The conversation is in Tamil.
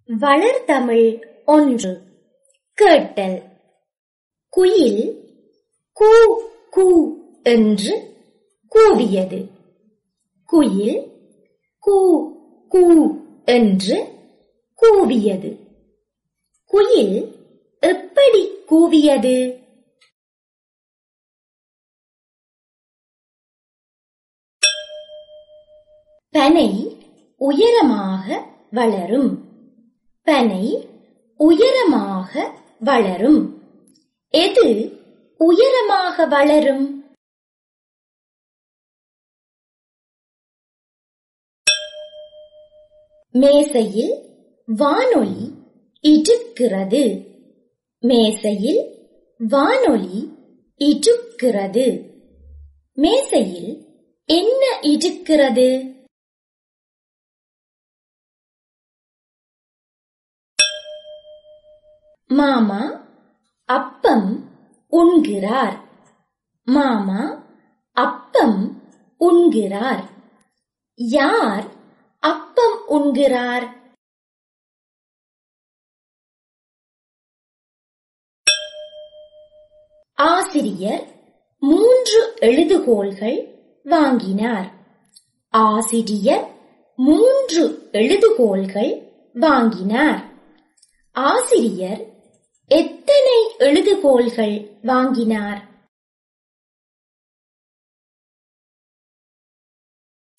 வளர்தமிழ் ஒன்று கேட்டல் குயில் கூ கூ என்று கூவியது குயில் கூ கூ என்று கூவியது குயில் எப்படி கூவியது பனை உயரமாக வளரும் பனை உயரமாக வளரும் எது உயரமாக வளரும் மேசையில் வானொலி இடுக்கிறது மேசையில் வானொலி இடுக்கிறது மேசையில் என்ன இடுக்கிறது மாமா அப்பம் உண்கிறார் மாமா அப்பம் உண்கிறார் யார் அப்பம் உண்கிறார் ஆசிரியர் மூன்று எழுதுகோள்கள் வாங்கினார் ஆசிரியர் மூன்று எழுதுகோள்கள் வாங்கினார் ஆசிரியர் எத்தனை எழுதுகோள்கள் வாங்கினார்